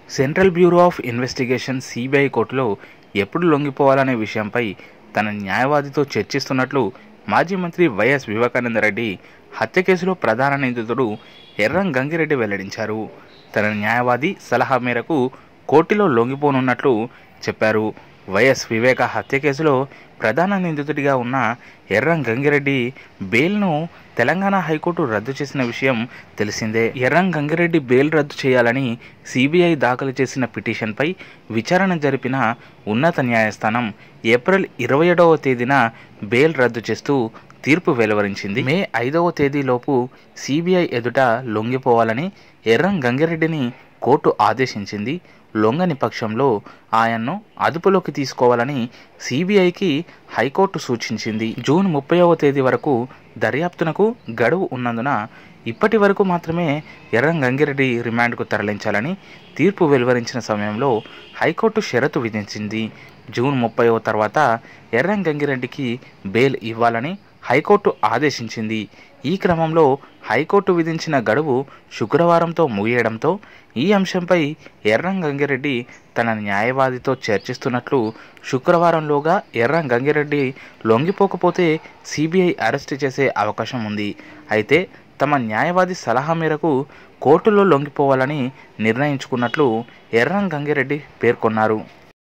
central Bureau of Investigation CBI కోర్టులో ఎప్పుడు లొంగిపోవాలనే విషయంపై తన న్యాయవాదితో చర్చిస్తున్నట్లు మాజీ మంత్రి వైఎస్ వివేకానందరెడ్డి హత్య కేసులో ప్రధాన నిందితుడు ఎర్రం గంగిరెడ్డి వెల్లడించారు తన న్యాయవాది సలహా మేరకు కోర్టులో లొంగిపోనున్నట్లు చెప్పారు వైఎస్ వివేక హత్య కేసులో ప్రధాన నిందితుడిగా ఉన్న ఎర్రం గంగిరెడ్డి బెయిల్ను తెలంగాణ హైకోర్టు రద్దు చేసిన విషయం తెలిసిందే ఎర్రం గంగిరెడ్డి బెయిల్ రద్దు చేయాలని సిబిఐ దాఖలు చేసిన పిటిషన్పై విచారణ జరిపిన ఉన్నత న్యాయస్థానం ఏప్రిల్ ఇరవై ఏడవ తేదీన బెయిల్ రద్దు చేస్తూ తీర్పు వెలువరించింది మే ఐదవ తేదీలోపు సిబిఐ ఎదుట లొంగిపోవాలని ఎర్రం గంగిరెడ్డిని కోర్టు ఆదేశించింది లొంగని పక్షంలో ఆయన్ను అదుపులోకి తీసుకోవాలని సిబిఐకి హైకోర్టు సూచించింది జూన్ ముప్పైవ తేదీ వరకు దర్యాప్తునకు గడువు ఉన్నందున ఇప్పటి వరకు మాత్రమే ఎర్రం గంగిరెడ్డి రిమాండ్కు తరలించాలని తీర్పు వెలువరించిన సమయంలో హైకోర్టు షరతు విధించింది జూన్ ముప్పైవ తర్వాత ఎర్రం గంగిరెడ్డికి బెయిల్ ఇవ్వాలని హైకోర్టు ఆదేశించింది ఈ క్రమంలో హైకోర్టు విధించిన గడువు శుక్రవారంతో ముగియడంతో ఈ అంశంపై ఎర్రం గంగిరెడ్డి తన న్యాయవాదితో చర్చిస్తున్నట్లు శుక్రవారంలోగా ఎర్రం గంగిరెడ్డి లొంగిపోకపోతే సిబిఐ అరెస్టు చేసే అవకాశం ఉంది అయితే తమ న్యాయవాది సలహా మేరకు కోర్టులో లొంగిపోవాలని నిర్ణయించుకున్నట్లు ఎర్రం గంగిరెడ్డి పేర్కొన్నారు